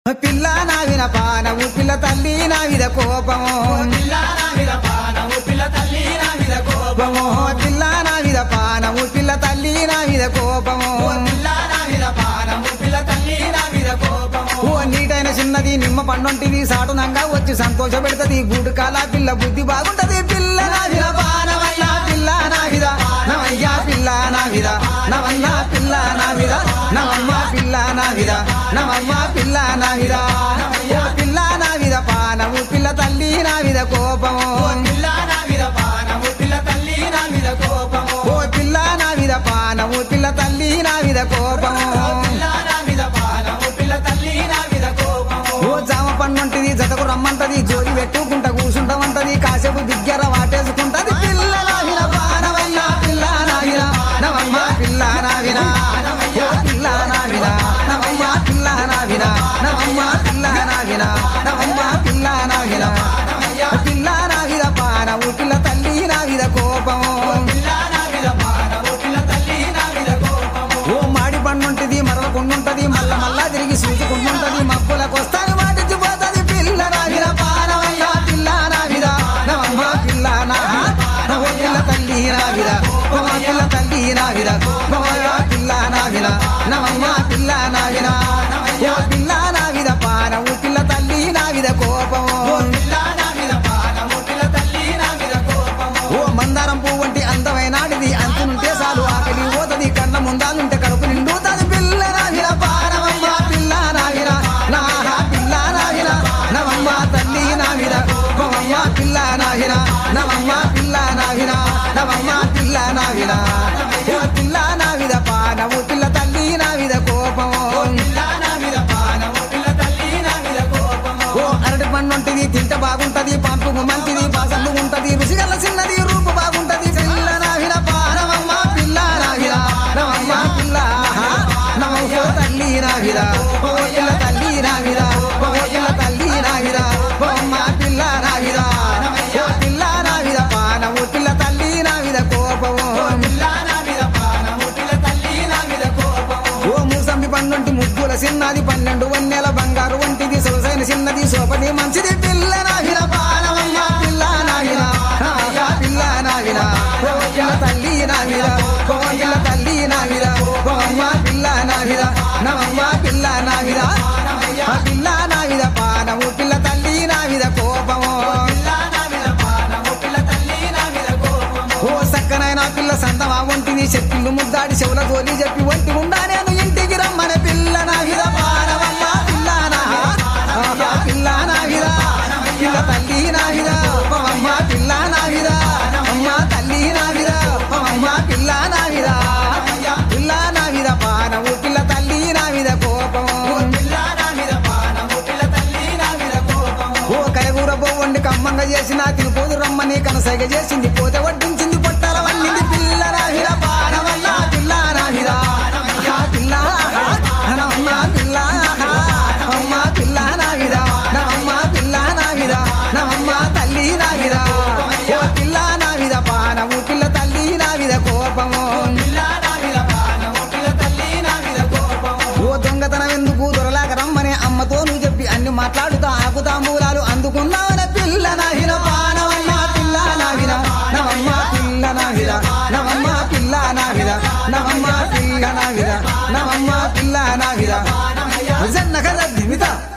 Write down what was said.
పిల్ల నావిన పానము పిల్ల తల్లి నావిద కోపము పిల్ల నా మీద పానము పిల్ల తల్లి నా మీద కోపము కోపము పిల్ల నావిద పానము పిల్ల తల్లి నావిద కోపము పిల్ల నా మీద పానము పిల్ల తల్లి నా మీద కోపము ఓ నీటైన చిన్నది నిమ్మ పండొంటిది సాటునంగా వచ్చి సంతోష పెడుతుంది గూడు కాల పిల్ల బుద్ధి బాగుంటది పిల్ల నావిద పానమయ్యా పిల్ల నావిద నవయ్యా పిల్ల నావిద నవయ్యా పిల్ల నావిద నవమ్మ పిల్ల నావిద నవమ్మ పిల్ల నావిద ఓ పిల్ల నావిద పానము పిల్ల తల్లి నావిద కోపము పిల్ల నా మీద పానము పిల్ల తల్లి నా మీద కోపము ఓ పిల్ల నావిద పానము పిల్ల తల్లి నావిద కోపము పిల్ల నా మీద పానము పిల్ల తల్లి నా మీద కోపము ఓ జామ పండుంటది జతకు రమ్మంటది జోడి పెట్టుకుంటా కూర్చుంటామంటది కాసేపు దిగ్గర వాటేసుకుంటది పిల్ల నావిన పానవయ్య పిల్ల నావిన నవమ్మ పిల్ల నావిన ఓ పిల్ల నావిన నవమ్మ పిల్ల నావిన నవమ్మ పిల్ల నావిన నవమ్మ పిల్ల నావిన పిల్ల నావిద పానము పిల్ల తల్లి నావిద కోపము పిల్ల నా మీద పానము పిల్ల తల్లి నా మీద కోపము ఓ మాడి పండుంటది మరవకుండుంటది మల్ల మళ్ళా తిరిగి సూచుకుంటుంటది మబ్బులకు వస్తాను మాటిచ్చిపోతుంది పిల్ల నావిద పానవయ్య పిల్ల నావిద నవమ్మ పిల్ల నా నవ పిల్ల తల్లి నావిద నవ పిల్ల తల్లి నావిద నవయ్య పిల్ల నావిద నవమ్మ పిల్ల నావిద ఓ పిల్ల నావిద పానవు పిల్ల తల్లి నావిద కోపము పిల్ల నా మీద పానము పిల్ల తల్లి నా మీద కోపము ఓ మందారం పువ్వు వంటి అందమైనాడిది అంతునుంటే చాలు ఆకలి పోతది కళ్ళ ముందాలుంటే కడుపు నిండుతుంది పిల్ల నాగిన పానవమ్మ పిల్ల నాగిన నాహ పిల్ల నాగిన నవమ్మ తల్లి నాగిన నవమ్మ పిల్ల నాగిన నవమ్మ పిల్ల నాగిన నవమ్మ పిల్ల నాగిన ఓ పిల్ల నావిద పానవు పిల్ల తల్లి నావిద కోపము పిల్ల నా మీద పానము పిల్ల తల్లి నా మీద కోపము ఓ అరటి పండు ఉంటది తింటే బాగుంటది పంపు మంచిది బాసల్లు ఉంటది రుచిగల్ల చిన్నది రూపు బాగుంటది పిల్ల నావిన పానవమ్మ పిల్ల నావిన నవమ్మ పిల్ల నవో తల్లి నావిద ఓ పిల్ల తల్లి నావిద ఓ పిల్ల తల్లి నావిద ఓ అమ్మ పిల్ల నావిద ఓ పిల్ల నావిద పానవు పిల్ల తల్లి నావిద కోపము పిల్ల నా మీద పానము పిల్ల తల్లి నా మీద కోపము ఓ మూసంబి పండుంటి ముగ్గుల చిన్నది పన్నెండు వన్నెల బంగారు వంటిది సొగసైన చిన్నది సోపది మంచిది పిల్ల నాగిన పానవమ్మ పిల్ల నాగిన ఆహా పిల్ల నాగిన ఓ పిల్ల తల్లి నాగిన ఓ పిల్ల తల్లి నాగిన ఓ అమ్మ పిల్ల నాగిన నవమ్మ పిల్ల నాగిన ఆ పిల్ల నాగిన పానము పిల్ల తల్లి నాగిన కోపము పిల్ల నా మీద పానము పిల్ల తల్లి నా మీద కోపము ఓ సక్కనైన పిల్ల సంతమా వంటిది చెప్పిండు ముద్దాడి చెవుల తోలి చెప్పి వంటి ఉండా నేను ఇంటికి రమ్మని పిల్ల నా విధ పానవమ్మ పిల్ల నా ఆహా పిల్ల నా విధ పిల్ల తల్లి నా విధ అమ్మ పిల్ల నా విధ అమ్మ తల్లి నా విధ అమ్మ పిల్ల నా విధ పిల్ల నా విధ పానవు పిల్ల తల్లి నా విధ కోపము పిల్ల నా మీద పానము పిల్ల తల్లి నా మీద కోపము ఓ కయగూర బొవ్వండి కమ్మంగా చేసిన తిరుపోదు రమ్మని కనసైగ చేసింది పోతే వడ్డించింది పొట్టాల వల్లింది పిల్ల రాహిర పానవల్ల పిల్ల రాహిర ఆహా పిల్ల నమ్మ పిల్ల అమ్మ పిల్ల నాగిర నమ్మ పిల్ల నాగిర నమ్మ తల్లి నాగిర ఓ పిల్ల నావిద పానము పిల్ల తల్లి నావిద కోపము పిల్ల నా మీద పానము పిల్ల తల్లి నా మీద కోపము ఓ దొంగతనం ఎందుకు దొరలాక రమ్మని అమ్మతో నువ్వు చెప్పి అన్ని మాట్లాడుతా ఆకు తాంబూలాలు అందుకున్నావనే పిల్ల నాహిన పానవమ్మ పిల్ల నాహిన నవమ్మ పిల్ల నాహిన నవమ్మ పిల్ల నాహిన నవమ్మ పిల్ల నాహిన నవమ్మ పిల్ల నాహిన జన్న కదా దిమిత